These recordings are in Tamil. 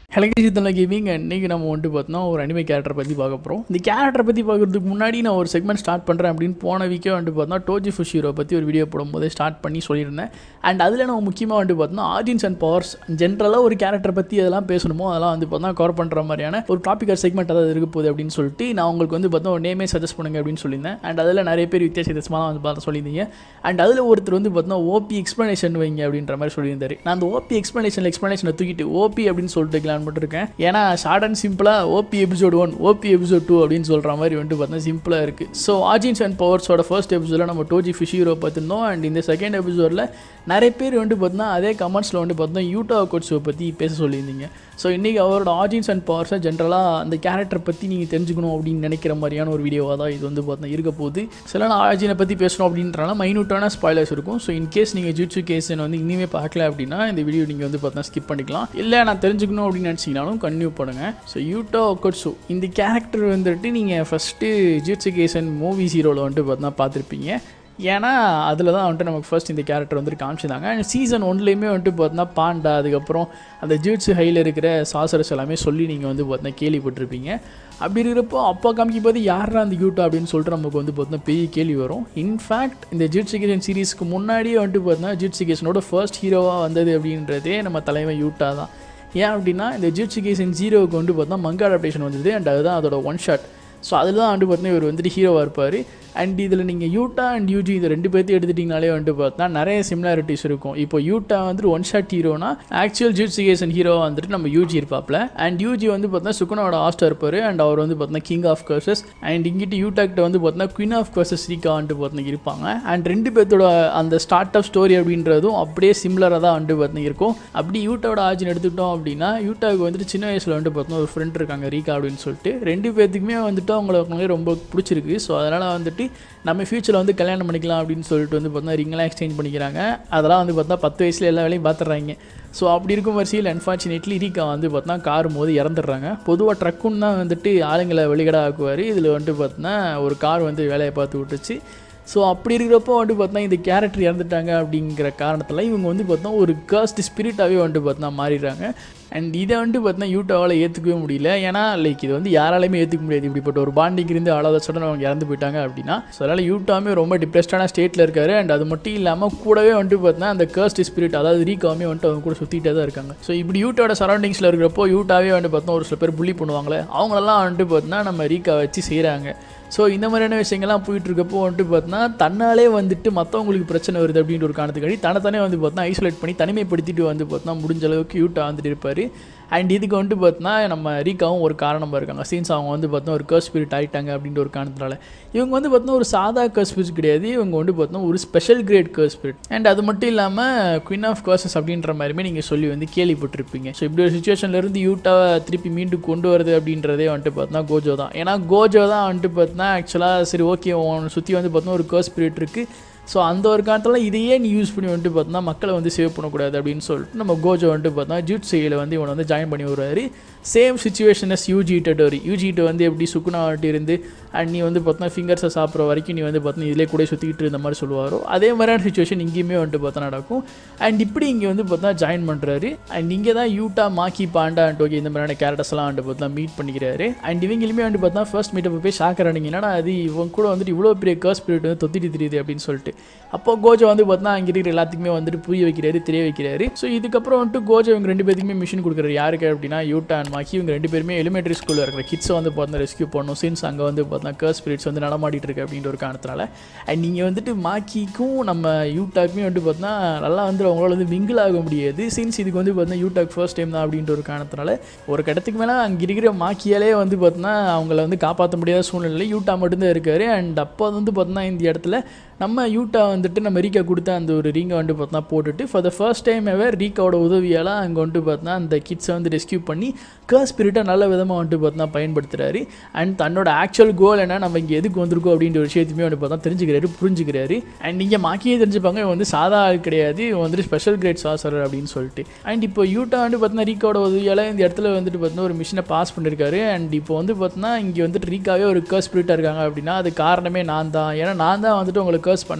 ஹலகேஜித்தன கேமிங் இன்றைக்கி நம்ம வந்துட்டு பார்த்தோம்னா ஒரு அனிமே கேரக்டரை பற்றி பார்க்க போகிறோம் இந்த கேரக்டரை பற்றி பார்க்குறதுக்கு முன்னாடி நான் ஒரு செக்மெண்ட் ஸ்டார்ட் பண்ணுறேன் அப்படின்னு போன வீக்கே வந்துட்டு பார்த்தோம்னா டோஜி ஃபுஷீரோ பற்றி ஒரு வீடியோ போடும்போதே ஸ்டார்ட் பண்ணி சொல்லியிருந்தேன் அண்ட் அதில் நம்ம முக்கியமாக வந்துட்டு பார்த்தோம்னா ஆர்ஜின்ஸ் அண்ட் பவர்ஸ் ஜென்ரலாக ஒரு கேரக்டர் பற்றி எதெல்லாம் பேசணுமோ அதெல்லாம் வந்து பார்த்தா கவர் பண்ணுற மாதிரியான ஒரு டாபிக் செக்மெண்ட் அதாவது இருக்க போகுது அப்படின்னு சொல்லிட்டு நான் உங்களுக்கு வந்து பார்த்தா ஒரு நேமே சஜஸ்ட் பண்ணுங்க அப்படின்னு சொல்லியிருந்தேன் அண்ட் அதில் நிறைய பேர் வித்தியாச வித்தியாசமாக வந்து பார்த்து சொல்லியிருந்தீங்க அண்ட் அதில் ஒருத்தர் வந்து பார்த்தோன்னா ஓபி எக்ஸ்ப்ளனேஷன் வைங்க அப்படின்ற மாதிரி சொல்லியிருந்தாரு நான் அந்த ஓபி எக்ஸ்ப்ளனேஷன் எக்ஸ்ப்ளனேஷனை தூக்கிட்டு ஓபி அப்படின்னு சொல்லிட்டு வைக்கலான்னு மட்டும் இருக்கேன் ஏன்னா ஷார்ட் அண்ட் சிம்பிளாக OP episode one OP episode two அப்படின்னு சொல்கிற மாதிரி வந்துட்டு பார்த்தா சிம்பிளாக இருக்குது ஸோ ஆஜின்ஸ் அண்ட் பவர்ஸோட ஃபர்ஸ்ட் எபிசோடில் நம்ம டோஜி ஃபிஷியரோ பார்த்துருந்தோம் அண்ட் இந்த செகண்ட் எபிசோடில் நிறைய பேர் வந்துட்டு பார்த்தீங்கன்னா அதே கமெண்ட்ஸில் வந்துட்டு பார்த்தோன்னா யூட்டா கோட்ஸை பற்றி பேச சொல்லியிருந்தீங்க ஸோ இன்றைக்கி அவரோட ஆஜின்ஸ் அண்ட் பவர்ஸை ஜென்ரலாக அந்த கேரக்டர் பற்றி நீங்கள் தெரிஞ்சுக்கணும் அப்படின்னு நினைக்கிற மாதிரியான ஒரு வீடியோவாக தான் இது வந்து பார்த்தா இருக்க போகுது சில நான் ஆஜினை பற்றி பேசணும் அப்படின்றனால மைனூட்டான ஸ்பாய்லர்ஸ் இருக்கும் ஸோ இன்கேஸ் நீங்கள் ஜூட்சு கேஸன் வந்து இனிமேல் பார்க்கல அப்படின்னா இந்த வீடியோ நீங்கள் வந்து பார்த்தா ஸ்கிப் பண்ணிக்கலாம் இல்லை நான் தெரிஞ்சுக்கணும் அப்படின்னு நினச்சிங்கனாலும் கன்டினியூ பண்ணுங்கள் ஸோ யூட்டோ ஒக்கட்ஸு இந்த கேரக்டர் வந்துட்டு நீங்கள் ஃபஸ்ட்டு ஜூட்சு கேசன் மூவி ஹீரோவில் வந்துட்டு பார்த்தா பார்த்துருப்பீங்க ஏன்னா அதில் தான் வந்துட்டு நமக்கு ஃபர்ஸ்ட் இந்த கேரக்டர் வந்துட்டு காமிச்சிருந்தாங்க அண்ட் சீசன் ஒன்லேயுமே வந்துட்டு பார்த்தீங்கன்னா பாண்டா அதுக்கப்புறம் அந்த ஜூட்ஸு ஹையில் இருக்கிற சாசரஸ் எல்லாமே சொல்லி நீங்கள் வந்து பார்த்தீங்கன்னா கேள்விப்பட்டிருப்பீங்க அப்படி இருக்கிறப்போ அப்போ காமிக்கும் போது யாரா அந்த யூட்டா அப்படின்னு சொல்லிட்டு நமக்கு வந்து பார்த்தீங்கன்னா பெரிய கேள்வி வரும் இன்ஃபேக்ட் இந்த ஜிட்சிகேஷன் சீரீஸ்க்கு முன்னாடியே வந்துட்டு பார்த்தீங்கன்னா ஜிட்சிகேஷனோட ஃபர்ஸ்ட் ஹீரோவாக வந்தது அப்படின்றதே நம்ம தலைவன் யூட்டா தான் ஏன் அப்படின்னா இந்த ஜிட்சிகேஷன் ஜீரோவுக்கு வந்து பார்த்தா மங்கா அடாப்டேஷன் வந்தது அண்ட் அதுதான் அதோட ஒன் ஷாட் ஸோ அதில் தான் வந்து பார்த்தீங்கன்னா இவர் வந்துட்டு ஹீரோவாக இருப்பார் அண்ட் இதில் நீங்கள் யூட்டா அண்ட் யூஜி இது ரெண்டு பேர்த்தையும் எடுத்துட்டிங்கனாலே வந்துட்டு பார்த்தா நிறைய சிமிலாரிட்டிஸ் இருக்கும் இப்போ யூட்டா வந்துட்டு ஒன் ஷாட் ஹீரோனா ஆக்சுவல் ஜூட்சிகேஷன் ஹீரோவாக வந்துட்டு நம்ம யூஜி இருப்பாப்ல அண்ட் யூஜி வந்து பார்த்தா சுகுனோட ஆஸ்டர் இருப்பார் அண்ட் அவர் வந்து பார்த்தா கிங் ஆஃப் கர்சஸ் அண்ட் இங்கிட்டு யூட்டாக்கிட்ட வந்து பார்த்தா குயின் ஆஃப் கர்சஸ் ரீகா வந்துட்டு பார்த்தா இருப்பாங்க அண்ட் ரெண்டு பேர்த்தோட அந்த ஸ்டார்ட் அப் ஸ்டோரி அப்படின்றதும் அப்படியே சிமிலராக தான் வந்துட்டு பார்த்தா இருக்கும் அப்படி யூட்டாவோட ஆஜின் எடுத்துக்கிட்டோம் அப்படின்னா யூட்டாவுக்கு வந்துட்டு சின்ன வயசில் வந்துட்டு பார்த்தா ஒரு ஃப்ரெண்ட் இருக்காங்க ரீகா அப்படின்னு சொல்லிட்டு ரெண்டு பேர்த்துக்குமே வந்துட்டு அவங்களுக்கு ரொம்ப பிடிச்சிருக்கு ஸோ அதனால் வந்துட்டு நம்ம ஃப்யூச்சரில் வந்து கல்யாணம் பண்ணிக்கலாம் அப்படின்னு சொல்லிட்டு வந்து பார்த்தா ரிங்கெலாம் எக்ஸ்சேஞ்ச் பண்ணிக்கிறாங்க அதெல்லாம் வந்து பார்த்தா பத்து வயசில் எல்லா வேலையும் பார்த்துட்றாங்க ஸோ அப்படி இருக்கும் வரிசையில் அன்ஃபார்ச்சுனேட்லி ரீகா வந்து பார்த்தா கார் போது இறந்துடுறாங்க பொதுவாக ட்ரக்குன்னு தான் வந்துட்டு ஆளுங்களை வெளிக்கடா ஆக்குவார் இதில் வந்துட்டு பார்த்தோன்னா ஒரு கார் வந்து வேலையை பார்த்து விட்டுச்சு ஸோ அப்படி இருக்கிறப்போ வந்துட்டு பார்த்தா இந்த கேரக்டர் இறந்துட்டாங்க அப்படிங்கிற காரணத்தில் இவங்க வந்து பார்த்தா ஒரு கர்ஸ்ட் ஸ்பிரிட்டாகவே வந்துட்டு பார்த்தா மாறிடுறாங்க அண்ட் இதை வந்துட்டு பார்த்தீங்கன்னா யூட்டாவால் ஏற்றுக்கவே முடியல ஏன்னா லைக் இது வந்து யாராலையுமே ஏற்றுக்க முடியாது இப்படிப்பட்ட ஒரு பாண்டிங் இருந்து அழகாத சடன் அவங்க இறந்து போயிட்டாங்க அப்படின்னா ஸோ அதனால் யூட்டாவுமே ரொம்ப டிப்ரெஸ்டான ஸ்டேட்டில் இருக்காரு அண்ட் அது மட்டும் இல்லாமல் கூடவே வந்துட்டு பார்த்தீங்கன்னா அந்த கர்ஸ்ட் ஸ்பிரிட் அதாவது ரீகாவுமே வந்துட்டு அவங்க கூட சுற்றிட்டே தான் இருக்காங்க ஸோ இப்படி யூட்டோட சரௌண்டிங்ஸில் இருக்கிறப்போ யூட்டாவே வந்துட்டு பார்த்தா ஒரு சில பேர் புள்ளி பண்ணுவாங்களே அவங்களெல்லாம் வந்துட்டு பார்த்தீங்கன்னா நம்ம ரீகா வச்சு செய்கிறாங்க ஸோ இந்த மாதிரியான விஷயங்கள்லாம் போயிட்டு இருக்கப்போ வந்துட்டு பார்த்தீங்கன்னா தன்னாலே வந்துட்டு மற்றவங்களுக்கு பிரச்சனை வருது அப்படின்ற ஒரு காரணத்துக்காடி தன்னைத்தானே வந்து பார்த்தா ஐசோலேட் பண்ணி தனிமைப்படுத்திட்டு வந்து பார்த்தா முடிஞ்ச அளவுக்கு யூட்டாக வந்துட்டு இருப்பார் அண்ட் இதுக்கு வந்துட்டு பார்த்தீங்கன்னா நம்ம ரீகாவும் ஒரு காரணமாக இருக்காங்க சீன்ஸ் அவங்க வந்து பார்த்தா ஒரு கர்ஸ் ஸ்பிரிட் ஆகிட்டாங்க அப்படின்ற ஒரு காரணத்தினால இவங்க வந்து பார்த்தீங்கன்னா ஒரு சாதா கர்ஸ் ஸ்பிரிட் கிடையாது இவங்க வந்து பார்த்தீங்கன்னா ஒரு special grade cursed spirit and அது மட்டும் இல்லாமல் குயின் ஆஃப் கர்சஸ் அப்படின்ற மாதிரிமே நீங்கள் சொல்லி வந்து கேள்விப்பட்டிருப்பீங்க ஸோ இப்படி ஒரு சுச்சுவேஷன்லேருந்து யூட்டாவை திருப்பி மீண்டும் கொண்டு வருது அப்படின்றதே வந்துட்டு பார்த்தீங்கன்னா கோஜோ தான் ஏன்னா கோஜோ தான் வந்துட்டு பார்த்தீங்கன்னா ஆக்சுவலாக சரி ஓகே உன்னை சுற்றி வந்து பார்த்தீங்கன்னா ஒரு கர்ஸ் ஸ்பிரிட் இருக்குது ஸோ அந்த ஒரு காலத்தில் இதையே நீ யூஸ் பண்ணி வந்துட்டு பார்த்தா மக்களை வந்து சேவ் பண்ணக்கூடாது அப்படின்னு சொல்லிட்டு நம்ம கோஜோ வந்துட்டு பார்த்தா ஜூட் செயலில் வந்து இவனை வந்து ஜாயின் பண்ணி வருவார் சேம் சுச்சுவேஷன் எஸ் யூஜி டோரி யூஜிட்டு வந்து எப்படி சுக்குனாட்டு இருந்து அண்ட் நீ வந்து பார்த்தா ஃபிங்கர்ஸை சாப்பிட்ற வரைக்கும் நீ வந்து பார்த்தா இதிலே கூட சுற்றிக்கிட்டு இருந்த மாதிரி சொல்லுவாரோ அதே மாதிரியான சுச்சுவேஷன் இங்கேயுமே வந்துட்டு பார்த்தா நடக்கும் அண்ட் இப்படி இங்கே வந்து பார்த்தா ஜாயின் பண்ணுறாரு அண்ட் இங்கே தான் Yuta Maki Panda and okay இந்த மாதிரியான கேரக்டர்ஸ்லாம் வந்துட்டு பார்த்தா மீட் பண்ணிக்கிறாரு அண்ட் இவங்களுமே வந்து பார்த்தா ஃபர்ஸ்ட் மீட்டப் போய் ஷாக்கரானிங்க என்னன்னா அது இவங்க கூட வந்துட்டு இவ்வளோ பெரிய கர்ஸ் பீரியட் வந்து தொத்திட்டு தெரியுது அப்படின்னு சொல்லிட்டு அப்போ கோஜோ வந்து பார்த்தா அங்கே இருக்கிற எல்லாத்துக்குமே வந்துட்டு புரிய வைக்கிறாரு தெரிய வைக்கிறாரு ஸோ இதுக்கப்புறம் வந்துட்டு கோஜோ இவங்க ரெண்டு பேருக்குமே மிஷின் கொடுக்குறாரு யாருக்கு அப்படின்னா யூட்டா அண்ட் மாக்கி இவங்க ரெண்டு பேருமே எலிமெண்ட்ரி ஸ்கூலில் இருக்கிற கிட்ஸை வந்து பார்த்தா ரெஸ்கியூ பண்ணணும் சின்ஸ் அங்கே வந்து பார்த்தா கர்ஸ் ஸ்பிரிட்ஸ் வந்து நடமாடிட்டு இருக்கு அப்படின்ற ஒரு காரணத்தினால அண்ட் நீங்கள் வந்துட்டு மாக்கிக்கும் நம்ம யூட்டாக்குமே வந்து பார்த்தா நல்லா வந்து அவங்களால வந்து மிங்கிள் ஆக முடியாது சின்ஸ் இதுக்கு வந்து பார்த்தா யூட்டாக் ஃபர்ஸ்ட் டைம் தான் அப்படின்ற ஒரு காரணத்தினால ஒரு கடத்துக்கு மேலே அங்கே இருக்கிற மாக்கியாலே வந்து பார்த்தா அவங்கள வந்து காப்பாற்ற முடியாத சூழ்நிலையில் யூட்டா மட்டும்தான் இருக்காரு அண்ட் அப்போ வந்து பார்த்தா இந்த இடத்துல நம்ம யூட்டா வந்துட்டு நம்ம ரீகா கொடுத்த அந்த ஒரு ரீங்கை வந்து பார்த்தா போட்டுட்டு for the first time ever ரீகாவோட உதவியால் அங்கே வந்துட்டு பார்த்தா அந்த கிட்ஸை வந்து ரெஸ்கியூ பண்ணி கர் ஸ்பிரிட்டை நல்ல விதமாக வந்துட்டு பார்த்தா பயன்படுத்துகிறாரு அண்ட் தன்னோட ஆக்சுவல் கோல் என்ன நம்ம இங்கே எதுக்கு வந்திருக்கோம் அப்படின்ற ஒரு விஷயத்தையுமே வந்து பார்த்தா தெரிஞ்சுக்கிறாரு புரிஞ்சுக்கிறாரு அண்ட் இங்கே மாக்கியே தெரிஞ்சுப்பாங்க இவன் வந்து சாதா ஆள் கிடையாது இவன் வந்துட்டு ஸ்பெஷல் கிரேட் சாசர் அப்படின்னு சொல்லிட்டு அண்ட் இப்போ யூட்டா வந்து பார்த்தீங்கன்னா ரீகாவோட உதவியால் இந்த இடத்துல வந்துட்டு பார்த்தீங்கன்னா ஒரு மிஷினை பாஸ் பண்ணியிருக்காரு அண்ட் இப்போ வந்து பார்த்தீங்கன்னா இங்கே வந்துட்டு ரீகாவே ஒரு கர் ஸ்பிரிட்டாக இருக்காங்க அப்படின்னா அது காரணமே நான் தான் ஏன்னா நான் தான் வந்துட்டு உங்களுக்கு கர்ஸ் பண்ணேன்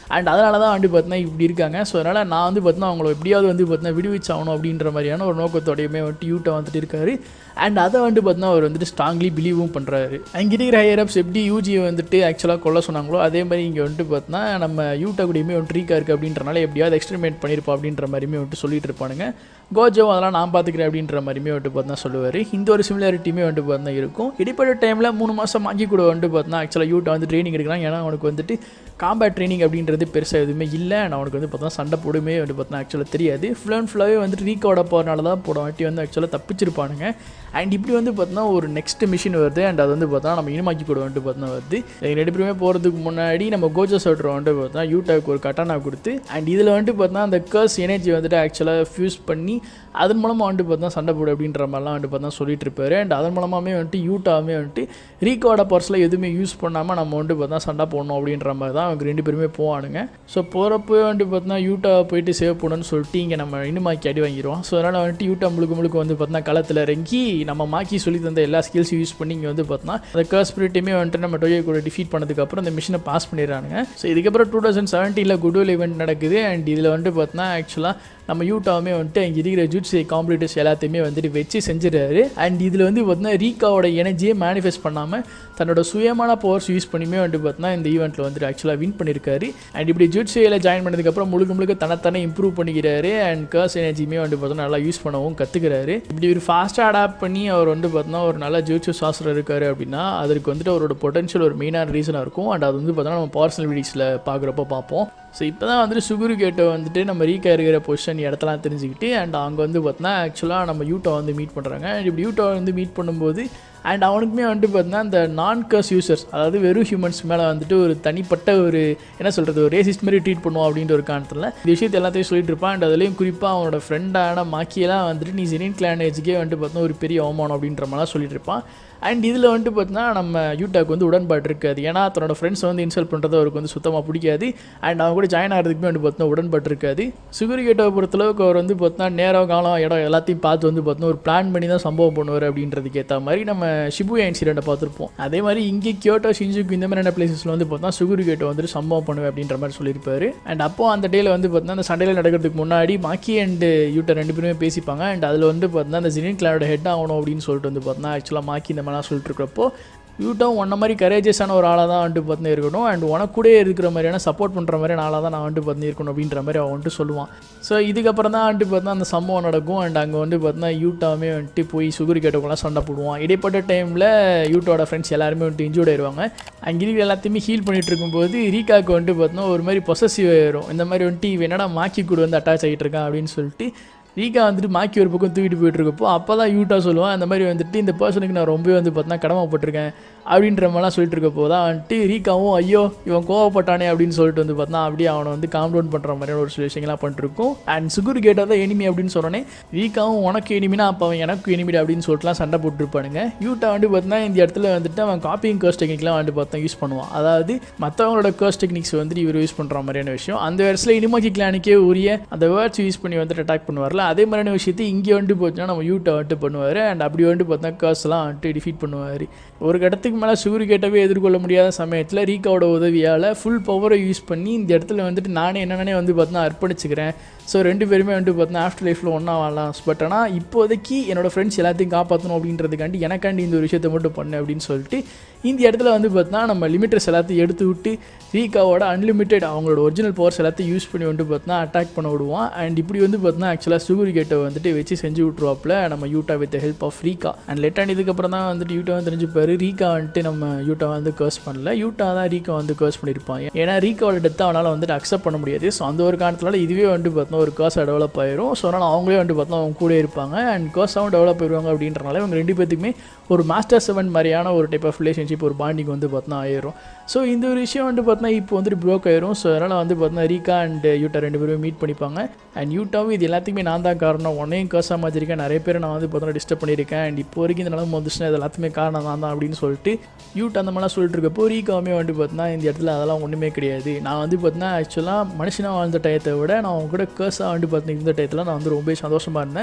அண்ட் அதனால தான் வந்து பார்த்தீங்கன்னா இப்படி இருக்காங்க ஸோ அதனால் நான் வந்து பார்த்தீங்கன்னா அவங்கள எப்படியாவது வந்து பார்த்தீங்கன்னா விடுவிச்சாகணும் அப்படின்ற மாதிரியான ஒரு நோக்கத்தோடையுமே வந்துட்டு யூட்டை வந்துட்டு இருக்காரு அண்ட் அதை வந்து பார்த்தீங்கன்னா அவர் வந்துட்டு ஸ்ட்ராங்லி பிலீவும் பண்ணுறாரு அங்கே இருக்கிற ஹையரப்ஸ் எப்படி யூஜியை வந்துட்டு ஆக்சுவலாக கொல்ல சொன்னாங்களோ அதே மாதிரி இங்கே வந்துட்டு பார்த்தீங்கன்னா நம்ம யூட்டா கூடயுமே வந்துட்டு ரீக்கா இருக்குது அப்படின்றனால எப்படியாவது எக்ஸ்பெரிமெண்ட் பண்ணியிருப்போம் அப்படின்ற மாதிரியுமே வந்துட்டு சொல்லிட்டு இருப்பானுங்க கோஜோ அதெல்லாம் நான் பார்த்துக்கிறேன் அப்படின்ற மாதிரியுமே வந்துட்டு பார்த்தீங்கன்னா சொல்லுவார் இந்த ஒரு சிமிலாரிட்டியுமே வந்துட்டு பார்த்தீங்கன்னா இருக்கும் இடைப்பட்ட டைமில் மூணு மாதம் மாக்கி கூட வந்துட்டு பார்த்தீங்கன்னா ஆக்சுவலாக யூட்டா வந்து ட்ரைனிங் எடுக்கிறான் ஏன்னா அவனுக்கு வந்துட்டு காம்பேட் ட்ரைனிங் அப்படின்றது பெருசாக எதுவுமே இல்லை நான் அவனுக்கு வந்து பார்த்தா சண்டை போடுமே வந்து பார்த்தா ஆக்சுவலாக தெரியாது ஃபுல் அண்ட் ஃபுல்லாகவே வந்துட்டு ரீகோட போகிறனால தான் போட வாட்டி வந்து ஆக்சுவலாக தப்பிச்சிருப்பானுங்க அண்ட் இப்படி வந்து பார்த்தோன்னா ஒரு நெக்ஸ்ட் மிஷின் வருது அண்ட் அது வந்து பார்த்தா நம்ம இனமாக்கி கூட வந்துட்டு பார்த்தா வருது இவங்க ரெண்டு பேருமே போகிறதுக்கு முன்னாடி நம்ம கோஜோ சோட்ரு வந்துட்டு பார்த்தா யூட்டாவுக்கு ஒரு கட்டானா கொடுத்து அண்ட் இதில் வந்துட்டு பார்த்தா அந்த கர்ஸ் எனர்ஜி வந்துட்டு ஆக்சுவலாக ஃபியூஸ் பண்ணி அதன் மூலமாக வந்துட்டு பார்த்தா சண்டை போடு அப்படின்ற மாதிரிலாம் வந்துட்டு பார்த்தா சொல்லிட்டு இருப்பாரு அண்ட் அதன் மூலமாகவே வந்துட்டு யூட்டாவே வந்துட்டு ரீகோட பர்ஸில் எதுவுமே யூஸ் பண்ணாமல் நம்ம வந்துட்டு பார்த்தா சண்டை போடணும் அப்படின்ற மாதிரி தான் அவங்க ரெண்டு பேருமே போவானுங்க ஸோ போகிறப்போ வந்துட்டு பார்த்தீங்கன்னா யூட்டா போயிட்டு சேவ் பண்ணணும்னு சொல்லிட்டு இங்கே நம்ம இனிமாக்கி அடி வாங்கிடுவோம் ஸோ அதனால் வந்துட்டு யூட்டா முழுக்க முழுக்க வந்து பார்த்தீங்கன்னா களத்தில் இறங்கி நம்ம மாக்கி சொல்லி தந்த எல்லா ஸ்கில்ஸும் யூஸ் பண்ணி இங்கே வந்து பார்த்தோன்னா அந்த கர்ஸ் ஸ்பிரிட்டுமே வந்துட்டு நம்ம டொயோ கூட டிஃபீட் பண்ணதுக்கப்புறம் இந்த மிஷினை பாஸ் பண்ணிடுறானுங்க ஸோ இதுக்கப்புறம் டூ தௌசண்ட் செவன்டீனில் குட்வில் ஈவெண்ட் நடக்குது அண்ட் இதில் வந்துட்டு பார்த்தோன்னா ஆக்சுவலாக நம்ம யூட்டாவுமே வந்துட்டு இங்கே இருக்கிற ஜூட்ஸி காம்படிட்டர்ஸ் எல்லாத்தையுமே வந்துட்டு வச்சு செஞ்சிடறாரு அண்ட் இதில் வந்து பார்த்தீங்கன்னா ரீகாவோட எனர்ஜியை மேனிஃபெஸ்ட் பண்ணாமல் தன்னோட சுயமான பவர்ஸ் யூஸ் பண்ணியுமே வந்துட்டு பார்த்தீங்கன்னா இந்த ஈவெண்ட்டில் வந்துட்டு ஆக்சுவலாக வின் பண்ணியிருக்காரு அண்ட் இப்படி ஜூட்ஸியில் ஜாயின் பண்ணதுக்கப்புறம் முழுக்க முழுக்க தனத்தானே இம்ப்ரூவ் பண்ணிக்கிறாரு அண்ட் கர்ஸ் எனர்ஜியுமே வந்துட்டு பார்த்தீங்கன்னா நல்லா யூஸ் பண்ணவும் கற்றுக்கிறாரு இப்படி ஒரு ஃபாஸ்ட்டாக அடாப்ட் பண்ணி அவர் வந்து பார்த்தீங்கன்னா ஒரு நல்ல ஜூட்ஸு சாஸ்திரம் இருக்காரு அப்படின்னா அதற்கு வந்துட்டு அவரோட பொட்டன்ஷியல் ஒரு மெயினான ரீசனாக இருக்கும் அண்ட் அது வந்து பார்த்தீங்கன்னா நம்ம பர்சனல் வீடியோஸில் பார்க்குறப்ப பார்ப்போம் ஸோ இப்போ தான் வந்துட்டு சுகுரு கேட்டை வந்துட்டு நம்ம ரீகா இருக்கிற பொசிஷன் இடத்தெல்லாம் தெரிஞ்சுக்கிட்டு அண்ட் அங்கே வந்து பார்த்தோன்னா ஆக்சுவலாக நம்ம யூட்டோ வந்து மீட் பண்ணுறாங்க அண்ட் இப்படி யூட்டோ வந்து மீட் பண்ணும்போது அண்ட் அவனுக்குமே வந்துட்டு பார்த்தீங்கன்னா இந்த நான் கர்ஸ் யூசர்ஸ் அதாவது வெறும் ஹியூமன்ஸ் மேலே வந்துட்டு ஒரு தனிப்பட்ட ஒரு என்ன சொல்கிறது ஒரு ரேசிஸ்ட் மாதிரி ட்ரீட் பண்ணுவோம் அப்படின்ற ஒரு காரணத்தில் இந்த விஷயத்தை எல்லாத்தையும் சொல்லிட்டு இருப்பான் அண்ட் அதுலேயும் குறிப்பாக அவனோட ஃப்ரெண்டான மாக்கியெல்லாம் வந்துட்டு நீ ஜெனின் கிளான் ஏஜுக்கே வந்துட்டு பார்த்தா ஒரு பெரிய அவமானம் அப்படின்ற மாதிரிலாம் சொல்லிட்டு இருப்பான் அண்ட் இதில் வந்துட்டு பார்த்தீங்கன்னா நம்ம யூட்டாக்கு வந்து உடன்பாடு இருக்காது ஏன்னா தன்னோட ஃப்ரெண்ட்ஸ் வந்து இன்சல்ட் பண்ணுறது அவருக்கு வந்து சுத்தமாக பிடிக்காது அண்ட் அவங்க கூட ஜாயின் ஆகிறதுக்குமே வந்து பார்த்தீங்கன்னா உடன்பாடு இருக்காது சுகுரி கேட்டவை பொறுத்தளவுக்கு அவர் வந்து பார்த்தீங்கன்னா நேரம் காலம் இடம் எல்லாத்தையும் பார்த்து வந்து பார்த்தீங்கன்னா ஒரு பிளான் பண்ணி தான் சம்பவம் பண்ணுவார் அப்படின்றதுக்கு ஏற்ற மாதிரி நம்ம ஷிபுயா இன்சிடென்ட்டை பார்த்துருப்போம் அதே மாதிரி இங்கே கியோட்டோ ஷிஞ்சுக்கு இந்த மாதிரியான பிளேசஸில் வந்து பார்த்தா சுகுரி கேட்டோ வந்துட்டு சம்பவம் பண்ணுவேன் அப்படின்ற மாதிரி சொல்லியிருப்பாரு அண்ட் அப்போ அந்த டேல வந்து பார்த்தீங்கன்னா அந்த சண்டையில் நடக்கிறதுக்கு முன்னாடி மாக்கி அண்ட் யூட்டர் ரெண்டு பேருமே பேசிப்பாங்க அண்ட் அதில் வந்து பார்த்தீங்கன்னா அந்த ஜினின் கிளானோட ஹெட் ஆகணும் அப்படின்னு சொல்லிட்டு வந்து பார்த்தீங்கன்னா ஆக்சுவலாக மாக்கி இந்த மாதிரிலாம் சொல்லிட்டு இருக்கிறப்போ யூட்டும் உன்ன மாதிரி கரேஜஸான ஒரு ஆளாக தான் வந்துட்டு பார்த்து இருக்கணும் அண்ட் உனக்கு கூட இருக்கிற மாதிரியான சப்போர்ட் பண்ணுற மாதிரியான ஆளாக தான் நான் வந்துட்டு பார்த்து இருக்கணும் அப்படின்ற மாதிரி அவன் வந்துட்டு சொல்லுவான் ஸோ இதுக்கப்புறம் தான் வந்துட்டு பார்த்தா அந்த சம்பவம் நடக்கும் அண்ட் அங்கே வந்து பார்த்தீங்கன்னா யூட்டாவுமே வந்துட்டு போய் சுகுரி கேட்டவங்களாம் சண்டை போடுவான் இடைப்பட்ட டைமில் யூட்டோட ஃப்ரெண்ட்ஸ் எல்லாருமே வந்துட்டு இன்ஜூர்ட் ஆயிடுவாங்க அங்கே இருக்கிற எல்லாத்தையுமே ஹீல் பண்ணிட்டு இருக்கும்போது ரீகாக்கு வந்துட்டு பார்த்தோன்னா ஒரு மாதிரி பொசசிவ் ஆயிரும் இந்த மாதிரி வந்துட்டு இவன் என்னடா மாக்கி கூட வந்து அட்டாச் ஆகிட்டு இருக்கான் அப்படின்னு சொல்லிட்டு ரீகா வந்துட்டு மாக்கி ஒரு பக்கம் தூக்கிட்டு போயிட்டு இருக்கப்போ அப்போ தான் யூட்டா சொல்லுவான் அந்த மாதிரி வந்துட்டு இந்த பர்சனுக்கு நான் ரொம்பவே வந்து பார்த்தீங்கன்னா கடமைப்பட்டிருக்கேன் அப்படின்ற மாதிரிலாம் சொல்லிட்டு இருக்கப்போ தான் வந்துட்டு ரீகாவும் ஐயோ இவன் கோவப்பட்டானே அப்படின்னு சொல்லிட்டு வந்து பார்த்தா அப்படியே அவனை வந்து காம் டவுன் பண்ணுற மாதிரியான ஒரு சில விஷயங்கள்லாம் பண்ணிருக்கும் அண்ட் சுகுர் கேட்டால் தான் எனிமி அப்படின்னு சொன்னோன்னே ரீகாவும் உனக்கு எனிமினா அப்போ அவன் எனக்கு எனிமிடா அப்படின்னு சொல்லிட்டுலாம் சண்டை போட்டுருப்பானுங்க யூட்டா வந்து பார்த்தீங்கன்னா இந்த இடத்துல வந்துட்டு அவன் காப்பிங் கர்ஸ் டெக்னிக்லாம் வந்து பார்த்தா யூஸ் பண்ணுவான் அதாவது மற்றவங்களோட கர்ஸ் டெக்னிக்ஸ் வந்துட்டு இவர் யூஸ் பண்ணுற மாதிரியான விஷயம் அந்த வருஷத்தில் இனிமாக்கி கிளானுக்கே உரிய அந்த வேர்ட்ஸ் யூஸ் பண்ணி வந்துட்டு அட்டாக் பண்ணுவார்ல அதே மாதிரியான விஷயத்தை இங்கே வந்துட்டு போச்சுன்னா நம்ம யூட்டை வந்துட்டு பண்ணுவார் அண்ட் அப்படி வந்துட்டு பார்த்தா கர்ஸ்லாம் வந்துட்டு டிஃபீட் பண்ணுவார் ஒரு இடத்துக்கு மேலே சூரி கேட்டவே எதிர்கொள்ள முடியாத சமயத்தில் ரீகாவோட உதவியால் ஃபுல் பவரை யூஸ் பண்ணி இந்த இடத்துல வந்துட்டு நானே என்னென்னே வந்து பார்த்தா அர்ப்பணிச்சுக்கிறேன் ஸோ ரெண்டு பேருமே வந்துட்டு பார்த்தா ஆஃப்டர் லைஃப்பில் ஒன்றா வாழலாம் பட் ஆனால் இப்போதைக்கு என்னோடய ஃப்ரெண்ட்ஸ் எல்லாத்தையும் காப்பாற்றணும் அப்படின்றதுக்காண்டி எனக்காண்டி இந்த ஒரு விஷயத்தை மட்டும் பண்ணு அப்படின்னு சொல்லிட்டு இந்த இடத்துல வந்து பார்த்தா நம்ம லிமிட்டர்ஸ் எல்லாத்தையும் எடுத்து விட்டு ரீகாவோட அன்லிமிட்டெட் அவங்களோட ஒரிஜினல் பவர்ஸ் எல்லாத்தையும் யூஸ் பண்ணி வந்துட்டு பார்த்தா அட்டாக் பண்ண விடுவான் அண்ட் இப்படி வந்து பார்த்தா ஆக்சுவலாக சுகுரி கேட்டை வந்துட்டு வச்சு செஞ்சு விட்ருவாப்பில் நம்ம Yuta with help of Rika and let இதுக்கப்புறம் தான் வந்துட்டு யூட்டா வந்து தெரிஞ்சுப்பாரு ரீகா வந்துட்டு நம்ம யூட்டா வந்து கர்ஸ் பண்ணல யூட்டா தான் ரீகா வந்து கர்ஸ் பண்ணியிருப்பான் ஏன்னா ரீகாவோட டெத்தை அவனால் வந்துட்டு அக்செப்ட் பண்ண முடியாது ஸோ அந்த ஒரு காரணத்தினால இதுவே வந்துட்டு பார்த்தா ஒரு கர்ஸாக டெவலப் ஆயிரும் ஸோ அதனால் அவங்களே வந்துட்டு பார்த்தா அவங்க கூட இருப்பாங்க அண்ட் கர்ஸாகவும் டெவலப் ஆயிடுவாங்க அப்படின்றனால இவங்க ரெண்டு பேத்துக்குமே ஒரு மாஸ்டர் செவன் மாதிரியான ஒரு டைப் ஆஃப் ரிலேஷன்ஷிப் ஒரு பாண்டிங் வந்து பார்த்தா ஆயிரும் ஸோ இந்த ஒரு விஷயம் வந்து பார்த்தா இப்போ வந்துட்டு ப்ரோக் ஆயிரும் ஸோ அதனால் வந்து பார்த்தா ரீகா அண்ட் யூட்டா ரெண்டு பேரும் மீட் பண்ணிப்பாங்க அண்ட் யூட்டாவும் இது எல்லாத்துக்குமே நான் தான் காரணம் உன்னையும் கர்ஸாக மாற்றிருக்கேன் நிறைய பேர் நான் வந்து பார்த்தா டிஸ்டர்ப் பண்ணியிருக்கேன் அண்ட் இப்போ வரைக்கும் இந்த நிலம வந்துச்சுன்னா இது எல்லாத்துக்குமே காரணம் நான் தான் அப்படின்னு சொல்லிட்டு யூட் அந்த மாதிரிலாம் சொல்லிட்டு இருக்கப்போ ரீகாவுமே வந்து பார்த்தீங்கன்னா இந்த இடத்துல அதெல்லாம் ஒன்றுமே கிடையாது நான் வந்து பார்த்தீங்கன்னா ஆக்சுவலாக மனுஷனாக வாழ்ந்த டயத்தை விட நான் அவங்க கூட கேர்ஸாக வந்து பார்த்தீங்கன்னா இந்த டயத்தில் நான் வந்து ரொம்ப சந்தோஷமாக இருந்தேன்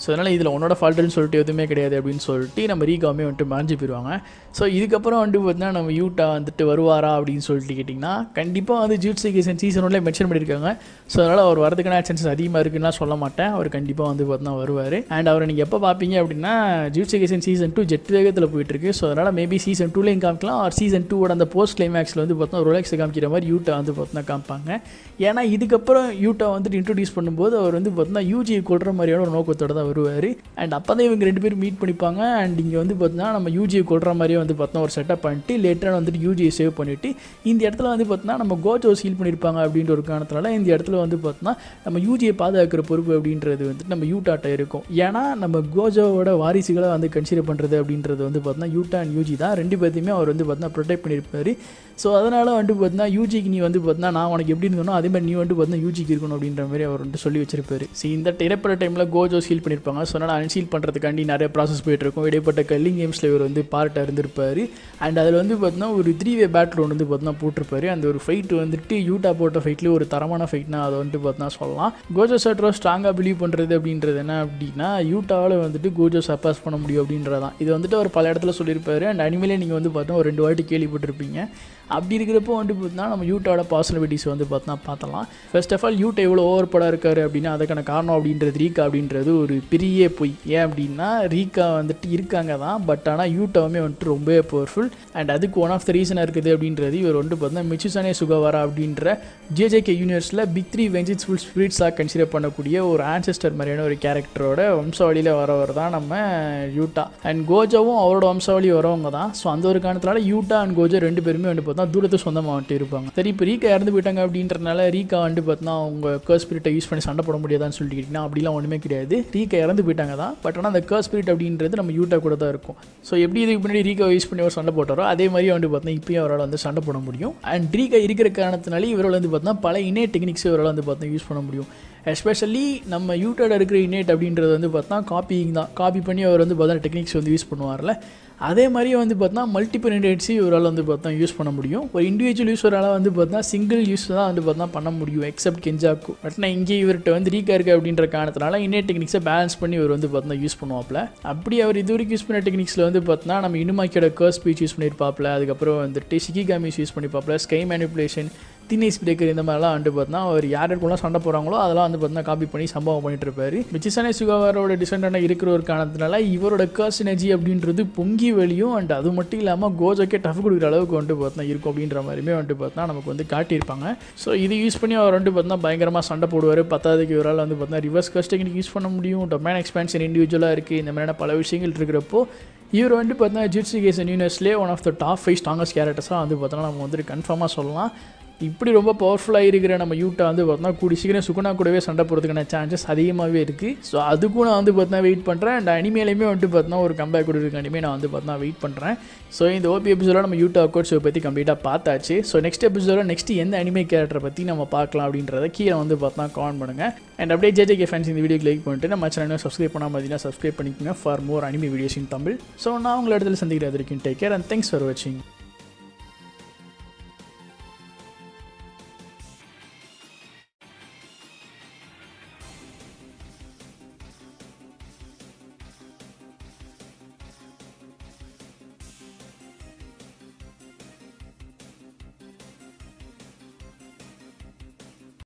ஸோ அதனால் இதில் உன்னோட ஃபால்ட்டுன்னு சொல்லிட்டு எதுவுமே கிடையாது அப்படின்னு சொல்லிட்டு நம்ம ரீகாமே வந்துட்டு மறைஞ்சு போயிடுவாங்க ஸோ இதுக்கப்புறம் வந்துட்டு பார்த்தீங்கன்னா நம்ம யூட்டா வந்துட்டு வருவாரா அப்படின்னு சொல்லிட்டு கேட்டிங்கன்னா கண்டிப்பாக வந்து ஜூட்ஸி கேசன் சீசன் ஒன்லேயே மென்ஷன் பண்ணியிருக்காங்க ஸோ அதனால் அவர் வரதுக்கான சான்சஸ் அதிகமாக இருக்குன்னா சொல்ல மாட்டேன் அவர் கண்டிப்பாக வந்து பார்த்தீங்கன்னா வருவார் அண்ட் அவரை நீங்கள் எப்போ பார்ப்பீங்க அப்படின்னா Jujutsu Kaisen season two jet வேகத்தில் போயிட்டுருக்கு ஸோ அதனால் மேபி சீசன் டூலையும் காமிக்கலாம் ஆர் சீசன் டூவோட அந்த போஸ்ட் கிளைமேக்ஸில் வந்து பார்த்தீங்கன்னா ரோலெக்ஸை காமிக்கிற மாதிரி யூட்டா வந்து பார்த்தீங்கன்னா காமிப்பாங்க ஏன்னா இதுக்கப்புறம் யூட்டா வந்துட்டு இன்ட்ரடியூஸ் பண்ணும்போது அவர் வந்து பார்த்தீங்கன்னா யூஜியை கொள்கிற மாதிரியான ஒரு நோக்கத்தோட தான் வருவார் அண்ட் அப்போ தான் இவங்க ரெண்டு பேரும் மீட் பண்ணிப்பாங்க அண்ட் இங்கே வந்து பார்த்தீங்கன்னா நம்ம யூஜியை கொள்கிற மாதிரியே வந்து பார்த்தீங்கன்னா ஒரு செட்டப் பண்ணிட்டு லேட்டராக வந்துட்டு யூஜியை சேவ் பண்ணிவிட்டு இந்த இடத்துல வந்து பார்த்தீங்கன்னா நம்ம கோஜோ சீல் பண்ணியிருப்பாங்க அப்படின்ற ஒரு காரணத்தினால இந்த இடத்துல வந்து பார்த்தீங்கன்னா நம்ம யூஜியை பாதுகாக்கிற பொறுப்பு அப்படின்றது வந்துட்டு நம்ம யூட்டாட்ட இருக்கும் ஏன்னா நம்ம கோஜோவோட வாரிசுகளை வந்து கன்சிடர் பண்ணுறது அப்படின்றது வந்து பார்த்தீங்கன்னா யூட்டா அண்ட் யூஜி தான் ரெண்டு பேர்த்தையுமே அவர் வந்து பார்த்தீங்கன்னா ப்ரொடெக்ட் பண்ணியிருப்பார் ஸோ அதனால் வந்துட்டு பார்த்தீங்கன்னா யூஜிக்கு நீ வந்து பார்த்தீங்கன்னா நான் உனக்கு எப்படி இருந்தனோ அதே மாதிரி நீ வந்து பார்த்தீங்கன்னா யூஜிக்கு இருக்கணும் அப்படின்ற மாதிரி அவர் வந்து சொல்லி வச்சிருப்பாரு ஸோ இந்த இடைப்பட்ட டைமில் கோஜோ சீல் பண்ணியிருப்பாங்க ஸோ அதனால் அன்சீல் பண்ணுறதுக்காண்டி நிறைய ப்ராசஸ் போயிட்டு இருக்கும் இடைப்பட்ட கல்லிங் கேம்ஸில் இவர் வந்து பார்ட்டாக இருந்திருப்பார் அண்ட் அதில் வந்து பார்த்தீங்கன்னா ஒரு த்ரீ வே பேட்டில் ஒன்று வந்து பார்த்தீங்கன்னா போட்டிருப்பாரு அந்த ஒரு ஃபைட் வந்துட்டு யூட்டா போட்ட ஃபைட்லேயே ஒரு தரமான ஃபைட்னா அதை வந்துட்டு பார்த்தீங்கன்னா சொல்லலாம் கோஜோ சட்ரோ ஸ்ட்ராங்காக பிலீவ் பண்ணுறது அப்படின்றது என்ன அப்படின்னா யூட்டாவில் வந்துட்டு கோஜோ சப்பாஸ் பண்ண முடியும் அப்படின்றதான் இது வந்துட்டு அவர் பல இடத்துல சொல்லியிருப்பாரு அண்ட் அனிமேலே நீங்கள் வந்து பார்த்தா ஒரு ரெண்டு வாட்டி கேள்விப்பட்டிருப்பீங்க அப்படி இருக்கிறப்போ வந்து பார்த்தீங்கன்னா நம்ம யூட்டோட பாசிபிலிட்டிஸ் வந்து பார்த்தா பார்த்தலாம் ஃபர்ஸ்ட் ஆஃப் ஆல் யூட் எவ்வளோ ஓவர் படம் இருக்காரு அப்படின்னா அதுக்கான காரணம் அப்படின்றது ரீகா அப்படின்றது ஒரு பெரிய பொய் ஏன் அப்படின்னா ரீகா வந்துட்டு இருக்காங்க தான் பட் ஆனால் யூட்டாவுமே வந்துட்டு ரொம்பவே பவர்ஃபுல் அண்ட் அதுக்கு ஒன் ஆஃப் த ரீசனாக இருக்குது அப்படின்றது இவர் வந்து பார்த்தீங்கன்னா மிச்சுசானே சுகவாரா அப்படின்ற ஜேஜேகே யூனிவர்ஸில் பிக் த்ரீ வெஞ்சிட்ஸ் ஃபுல் ஸ்பிரிட்ஸாக கன்சிடர் பண்ணக்கூடிய ஒரு ஆன்செஸ்டர் மாதிரியான ஒரு கேரக்டரோட வம்சாவளியில் வரவர் தான் நம்ம யூட்டா அண்ட் கோஜாவும் அவரோட வம்சாவளி வரவங்க தான் ஸோ அந்த ஒரு காரணத்தினால யூட்டா அண்ட் கோஜா ரெண்டு பேருமே வந்து பார்த்தா தூரத்து சொந்தமாக வந்துட்டு இருப்பாங்க சரி இப்போ ரீகா இறந்து போயிட்டாங்க அப்படின்றனால ரீகா வந்து பார்த்தீங்கன்னா அவங்க கேர் ஸ்பிரிட்டை யூஸ் பண்ணி சண்டை போட முடியாதான்னு சொல்லிட்டு கேட்டிங்கன்னா அப்படிலாம் ஒன்றுமே கிடையாது ரீகா இறந்து போயிட்டாங்க தான் பட் ஆனால் அந்த கேர் ஸ்பிரிட் அப்படின்றது நம்ம யூட்டா கூட தான் இருக்கும் ஸோ எப்படி இதுக்கு முன்னாடி ரீகா யூஸ் பண்ணி அவர் சண்டை போட்டாரோ அதே மாதிரி வந்து பார்த்தீங்கன்னா இப்பயும் அவரால் வந்து சண்டை போட முடியும் அண்ட் ரீகா இருக்கிற காரணத்தினால இவரால் வந்து பார்த்தீங்கன்னா பல இணைய டெக்னிக்ஸ் இவரால் வந்து பார்த்தீங்கன்னா யூஸ் பண்ண முடியும் எஸ்பெஷலி நம்ம யூட்டோட இருக்கிற இன்னேட் அப்படின்றது வந்து பார்த்தா காப்பிங் தான் காப்பி பண்ணி அவர் வந்து பார்த்தா டெக்னிக்ஸ் வந்து யூஸ் பண்ணுவார்ல அதே மாதிரியே வந்து பார்த்தா மல்டிபிள் இன்டென்ட்ஸி இவரால் வந்து பார்த்தா யூஸ் பண்ண முடியும் ஒரு இண்டிவிஜுவல் யூஸரால் வந்து பார்த்தா சிங்கிள் யூஸ் தான் வந்து பார்த்தா பண்ண முடியும் எக்ஸப்ட் கெஞ்சாக்கு பட் நான் இங்கே இவர்கிட்ட வந்து ரீக்கா இருக்குது அப்படின்ற காரணத்தினால இன்னே டெக்னிக்ஸை பேலன்ஸ் பண்ணி இவர் வந்து பார்த்தா யூஸ் பண்ணுவாப்ல அப்படி அவர் இது வரைக்கும் யூஸ் பண்ண டெக்னிக்ஸில் வந்து பார்த்தா நம்ம இனுமாக்கியோட கர்ஸ் ஸ்பீச் யூஸ் பண்ணியிருப்பாப்ல அதுக்கப்புறம் வந்துட்டு சிக்கிகாமிஸ் யூஸ் பண்ணிப்பாப்ல ஸ்கை மேனிப்புலேஷன் தினேஷ் பிரேக்கர் இந்த மாதிரிலாம் வந்து பார்த்தா அவர் யார் யாருக்குலாம் சண்டை போகிறாங்களோ அதெல்லாம் வந்து பார்த்தா காப்பி பண்ணி சம்பவம் பண்ணிட்டு இருப்பாரு மிச்சிசனே சுகாவாரோட டிசெண்டான இருக்கிற ஒரு காரணத்தினால இவரோட கர்ஸ் எனர்ஜி அப்படின்றது பொங்கி வெளியும் அண்ட் அது மட்டும் இல்லாமல் கோஜோக்கே டஃப் கொடுக்குற அளவுக்கு வந்து பார்த்தா இருக்கும் அப்படின்ற மாதிரியுமே வந்து பார்த்தா நமக்கு வந்து காட்டியிருப்பாங்க ஸோ இது யூஸ் பண்ணி அவர் வந்து பார்த்தா பயங்கரமாக சண்டை போடுவார் பத்தாவதுக்கு இவரால் வந்து பார்த்தா ரிவர்ஸ் கர்ஸ் டெக்னிக் யூஸ் பண்ண முடியும் டொமேன் எக்ஸ்பேன்ஷன் இண்டிவிஜுவலாக இருக்குது இந்த மாதிரியான பல விஷயங்கள் இருக்கிறப்போ இவர் வந்து பார்த்தீங்கன்னா ஜிட்ஸி கேசன் யூனிவர்ஸ்லேயே one of the top five strongest கேரக்டர்ஸாக வந்து பார்த்தோன்னா நம்ம வந்துட்டு கன்ஃபார்மாக சொல்லலாம் இப்படி ரொம்ப பவர்ஃபுல்லாக இருக்கிற நம்ம யூட்டை வந்து பார்த்தோன்னா கூடி சீக்கிரம் சுகுணா கூடவே சண்டை போகிறதுக்கான சான்சஸ் அதிகமாகவே இருக்குது ஸோ அதுக்கும் நான் வந்து பார்த்தா வெயிட் பண்ணுறேன் அண்ட் அனிமேலையுமே வந்துட்டு பார்த்தா ஒரு கம்பேக் கொடுக்குறதுக்காண்டியுமே நான் வந்து பார்த்தா வெயிட் பண்ணுறேன் ஸோ இந்த ஓபி எபிசோட நம்ம யூட்டா அக்கௌண்ட்ஸை பற்றி கம்ப்ளீட்டாக பார்த்தாச்சு ஸோ நெக்ஸ்ட் எபிசோட நெக்ஸ்ட் எந்த அனிமே கேரக்டரை பற்றி நம்ம பார்க்கலாம் அப்படின்றத கீழே வந்து பார்த்தா காமெண்ட் பண்ணுங்கள் அண்ட் அப்படியே ஜேஜே ஃபேன்ஸ் இந்த வீடியோக்கு லைக் பண்ணிட்டு நம்ம சேனல் சப்ஸ்கிரைப் பண்ணாமல் பார்த்தீங்கன்னா சப்ஸ்கிரைப் பண்ணிக்கோங்க for more anime videos in Tamil so நான் உங்களை இடத்துல சந்திக்கிற வரைக்கும் take care and thanks for வாட்சிங்